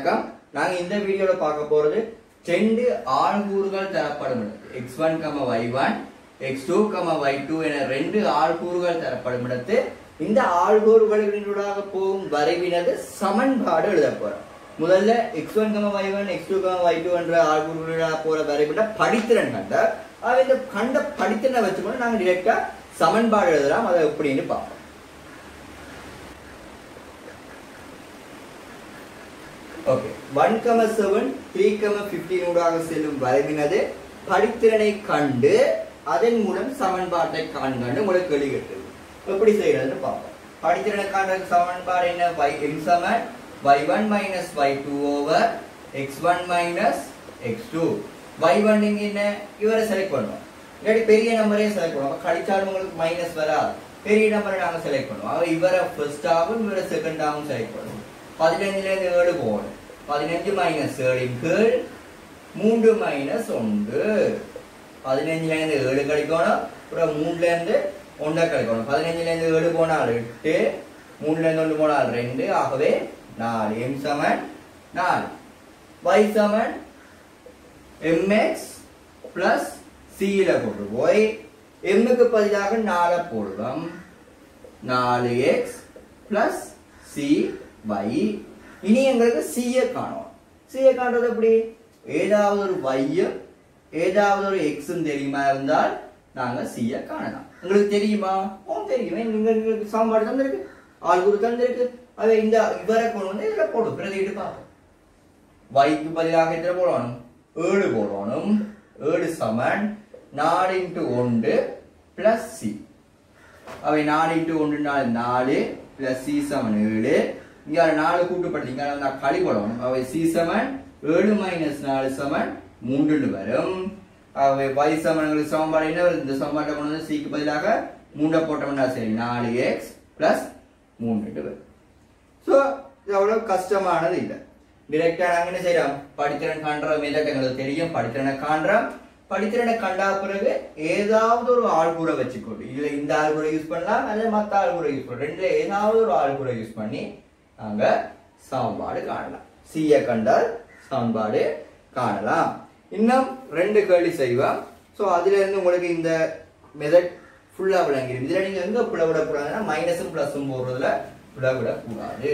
வணக்கம் நாங்க இந்த வீடியோல பார்க்க போறது ரெண்டு ஆள்கூறுகள் தரப்படும் இடத்து x one comma y one x two comma y two என ரெண்டு ஆள்கூறுகள் தரப்படும் இடத்து இந்த ஆள்கூறுகளினூடாக போகும் வரைவினது சமன்பாடு எழுத போறோம் முதல்ல x one comma y one x two comma y two என்ற ஆள்கூறுகளாக போற வரைவிட படித்திறன் கண்ட அவ இந்த கண்ட படித்திறனை வச்சுக்கொண்டு நாங்க டிரெக்டா சமன்பாடு எழுதலாம் அதை எப்படின்னு பார்ப்போம் okay one comma seven three comma fifteen ஊடாக செல்லும் வரைவினது படித்திறனை கண்டு அதன் மூலம் சமன்பாட்டை காண்கண்டு உங்களுக்கு வெளியிட்டது எப்படி செய்யறதுன்னு பார்ப்போம் படித்திறனை காண்ற சமன்பாடு என்ன y m சமன் y1 minus y2 over x1 minus x2 y1 இங்க என்ன இவரை செலக்ட் பண்ணுவோம் இல்லாட்டி பெரிய நம்பரே செலக்ட் பண்ணுவோம் கழிச்சாலும் உங்களுக்கு மைனஸ் வராது பெரிய நம்பரை நாங்க செலக்ட் பண்ணுவோம் அவ இவரை ஃபர்ஸ்டாகவும் இவரை செகண்டாகவும் செலக்ட் பண்ணுவோம் பதினஞ்சுல இருந்து ஏழு போகணும் பதினஞ்சு மைனஸ் ஏழின் கீழ் மூன்று மைனஸ் ஒன்று பதினஞ்சுல இருந்து ஏழு கிடைக்கணும் அப்புறம் மூணுல இருந்து ஒன்றை கிடைக்கணும் பதினஞ்சுல இருந்து ஏழு போனால் எட்டு மூணுல இருந்து ஒன்று போனால் ரெண்டு ஆகவே நாலு எம் சமன் நாலு y சமன் mx பிளஸ் சியில கொண்டு போய் எம்முக்கு பதிலாக நாலை போடுவோம் நாலு எக்ஸ் பிளஸ் சி y இனி எங்களுக்கு சியை காணும் சியை காண்றது எப்படி ஏதாவது ஒரு வையும் ஏதாவது ஒரு எக்ஸும் தெரியுமா இருந்தால் நாங்க சியை காணலாம் உங்களுக்கு தெரியுமா ஓ தெரியுமே நீங்க உங்களுக்கு சாம்பாடு தந்திருக்கு ஆள்குரு தந்திருக்கு அதை இந்த இவரை கொண்டு வந்து இதுல போடும் பிரதிட்டு பார்ப்போம் வைக்கு பதிலாக எத்தனை போடணும் ஏழு போடணும் ஏழு சமன் நாலு இன்ட்டு ஒன்று பிளஸ் சி அவை நாலு இன்ட்டு ஒன்று நாலு நாலு பிளஸ் சி சமன் ஏழு இங்க நாலு கூட்டுப்படுத்தி இங்க வந்து களி போடணும் அவை சி சமன் ஏழு மைனஸ் நாலு சமன் மூன்றுன்னு வரும் அவை y சமன்களுக்கு சமன்பாடு என்ன வருது இந்த சமன்பாட்டை கொண்டு வந்து சிக்கு பதிலாக மூன்றை போட்டோம்னா சரி நாலு எக்ஸ் பிளஸ் மூன்று வரும் ஸோ இது அவ்வளவு கஷ்டமானது இல்லை டிரெக்டா நாங்க என்ன செய்யறோம் படித்திறன் காண்ற மெதட் எங்களுக்கு தெரியும் படித்திறனை காண்றோம் படித்திறனை கண்டா பிறகு ஏதாவது ஒரு ஆள்கூரை வச்சுக்கொண்டு இதுல இந்த ஆள்கூரை யூஸ் பண்ணலாம் அல்லது மத்த ஆள்கூரை யூஸ் பண்ணலாம் ரெண்டுல ஏதாவது ஒரு ஆள்கூரை யூஸ் பண்ணி நாங்க சமன்பாடு காணலாம் சிய கண்டால் சமன்பாடு காணலாம் இன்னும் ரெண்டு கேள்வி செய்வோம் ஸோ அதுல இருந்து உங்களுக்கு இந்த மெதட் ஃபுல்லா விளங்கிடும் இதுல நீங்க எங்க பிளவிடக்கூடாதுன்னா மைனஸும் பிளஸும் போடுறதுல பிளவிடக்கூடாது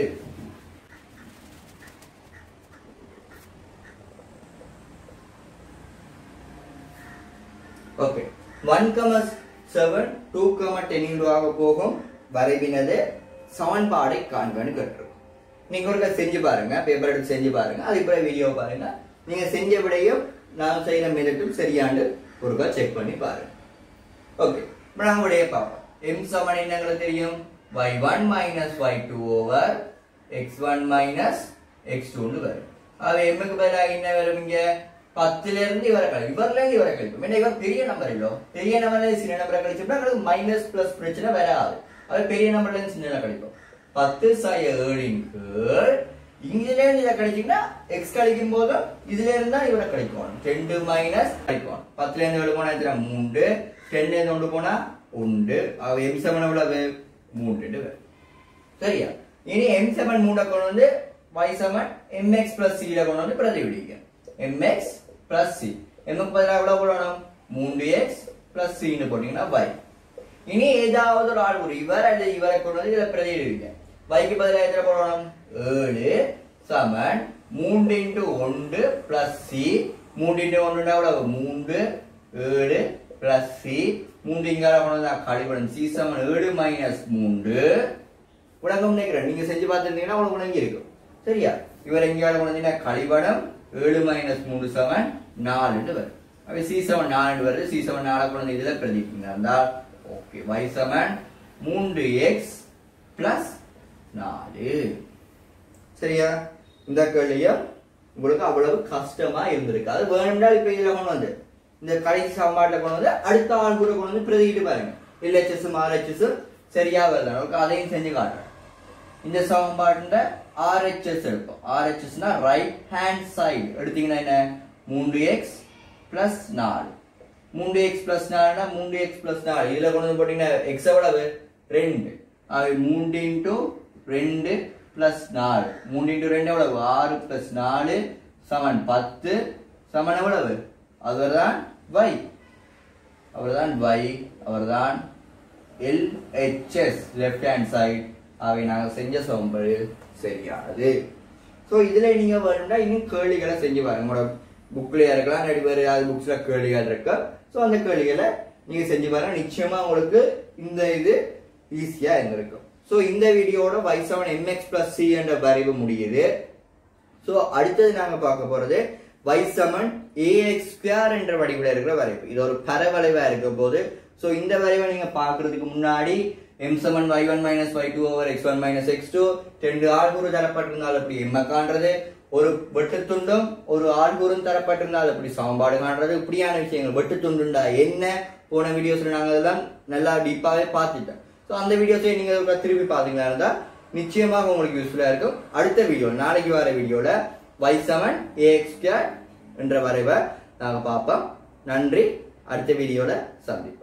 okay one comma seven two comma ten ஆக போகும் வரைவினது சமன்பாடை காண்கன்னு கேட்டிருக்கும் நீங்க ஒருக்கா செஞ்சு பாருங்க பேப்பர் எடுத்து செஞ்சு பாருங்க அதுக்கு பிறகு வீடியோ பாருங்க நீங்க செஞ்ச விடையும் நான் செய்யற மெதட்டும் சரியாண்டு ஒருக்கா செக் பண்ணி பாருங்க ஓகே இப்போ நாங்கள் விடையை பார்ப்போம் எம் சமன் என்னங்களுக்கு தெரியும் y one minus y two over x one minus x டூன்னு வரும் அது எம்முக்கு பதிலாக என்ன வரும் இங்க பத்துல இருந்து இவரை கழி இவர்ல இருந்து இவரை கழிப்போம் ஏன்னா இவர் பெரிய நம்பர் இல்லோ பெரிய நம்பர்ல இருந்து சின்ன நம்பரை கழிச்சோம்னா எங்களுக்கு மைனஸ் பிளஸ் பிரச்சனை வராது அது பெரிய நம்பர்ல இருந்து சின்ன கழிப்போம் பத்து சாய ஏழின் கீழ் இங்கில இருந்து இதை கழிச்சீங்கன்னா எக்ஸ் கழிக்கும் போது இதுல இருந்தா இவரை கழிக்கும் ரெண்டு மைனஸ் கழிக்கும் பத்துல இருந்து ஏழு போனா எத்தனை மூன்று டென்ல இருந்து ஒன்று போனா உண்டு அவ எம் செவன் எவ்வளவு மூன்று சரியா இனி எம் செவன் மூணை கொண்டு வந்து y செவன் எம்எக்ஸ் பிளஸ் சியில கொண்டு வந்து பிரதிவிடிக்க எம்எக்ஸ் பிளஸ் சி எம்க்கு பதிலாக எவ்வளவு போடணும் மூன்று எக்ஸ் பிளஸ் சின்னு போட்டீங்கன்னா y இனி ஏதாவது ஒரு ஆள் ஒரு இவர் அல்லது இவரை கொண்டு வந்து இதில் பிரதியிடுவீங்க வைக்கு பதிலாக எத்தனை போடணும் ஏழு சமன் மூன்று இன்ட்டு ஒன்று பிளஸ் சி மூன்று இன்ட்டு ஒன்றுனா எவ்வளவு மூன்று ஏழு பிளஸ் சி மூன்று இங்கால கொண்டு வந்தா கழிப்படும் சி சமன் ஏழு மைனஸ் மூன்று உலகம் நினைக்கிறேன் நீங்க செஞ்சு பார்த்துருந்தீங்கன்னா உங்களுக்கு உணங்கி இருக்கும் சரியா இவர் எங்கேயாவது கொண்டு வந்தீங்கன்னா கழிவடம் ஏழு மைனஸ் மூணு செவன் நாலுன்னு வரும் அப்ப சி செவன் நாலு வருது சி செவன் நாலு கொண்டு வந்து இதுல பிரதிப்பீங்க இருந்தால் ஓகே y செவன் மூன்று எக்ஸ் பிளஸ் நாலு சரியா இந்த கேள்வியும் உங்களுக்கு அவ்வளவு கஷ்டமா இருந்திருக்கு அது வேணும்னா இப்ப இதுல கொண்டு வந்து இந்த கடைசி சமன்பாட்டில் கொண்டு வந்து அடுத்த ஆள் கூட கொண்டு வந்து பிரதிக்கிட்டு பாருங்க எல்ஹெச்எஸும் ஆர்ஹெச்எஸும் சரியா வருது நமக்கு அதையும் செஞ்சு காட்டுறேன் இந்த சமன்பாட்டுல ஆர்ஹெச்எஸ் எடுப்போம் ஆர்ஹெச்எஸ்னா ரைட் ஹேண்ட் சைடு எடுத்தீங்கன்னா என்ன மூன்று எக்ஸ் பிளஸ் நாலு மூன்று எக்ஸ் பிளஸ் நாலுனா மூன்று எக்ஸ் பிளஸ் நாலு இதுல கொண்டு வந்து போட்டீங்கன்னா எக்ஸ் எவ்வளவு ரெண்டு அது மூன்று இன்டூ ரெண்டு பிளஸ் நாலு மூணு இன்டு ரெண்டு எவ்வளவு ஆறு பிளஸ் நாலு சமன் பத்து சமன் எவ்வளவு அவர்தான் y அவர்தான் y அவர்தான் LHS லெஃப்ட் ஹேண்ட் சைடு அவை நாங்கள் செஞ்ச சமன்பாடு சரியானது ஸோ இதில் நீங்கள் வேணும்னா இன்னும் கேள்விகளை செஞ்சு பாருங்க உங்களோட புக்லேயே இருக்கலாம் இல்லாட்டி வேறு ஏதாவது புக்ஸில் கேள்விகள் இருக்கு ஸோ அந்த கேள்விகளை நீங்கள் செஞ்சு பாருங்க நிச்சயமாக உங்களுக்கு இந்த இது ஈஸியாக இருந்திருக்கும் ஸோ இந்த வீடியோட y seven m x plus c என்ற வரைவு முடியுது ஸோ அடுத்தது நாங்கள் பார்க்க போகிறது y சமன் ஏஎக்ஸ் ஸ்கொயர் என்ற வடிவில் இருக்கிற வரைவு இது ஒரு பரவளைவாக இருக்க போது ஸோ இந்த வரைவை நீங்கள் பார்க்கறதுக்கு முன்னாடி எம் சமன் y one minus y two over x one minus x two ரெண்டு ஆள்கூறு தரப்பட்டிருந்தால் அப்படி எம்ம காண்றது ஒரு வெட்டுத்துண்டும் ஒரு ஆள்கூறும் தரப்பட்டிருந்தால் அப்படி சமன்பாடு காண்றது இப்படியான விஷயங்கள் வெட்டுத்துண்டுண்டா என்ன போன வீடியோஸ்ல நாங்கள் அதெல்லாம் நல்லா டீப்பாகவே பார்த்துட்டோம் ஸோ அந்த வீடியோஸை நீங்கள் ஒருக்கா திருப்பி பார்த்தீங்கன்னா இருந்தால் நிச்சயமாக உங்களுக்கு யூஸ்ஃபுல்லாக இருக்கும் அடுத்த வீடியோ நாளைக்கு வர வீடியோவில் y செவன் ஏஎக்ஸ் என்ற வரைவை நாங்கள் பார்ப்போம் நன்றி அடுத்த வீடியோவில் சந்திப்போம்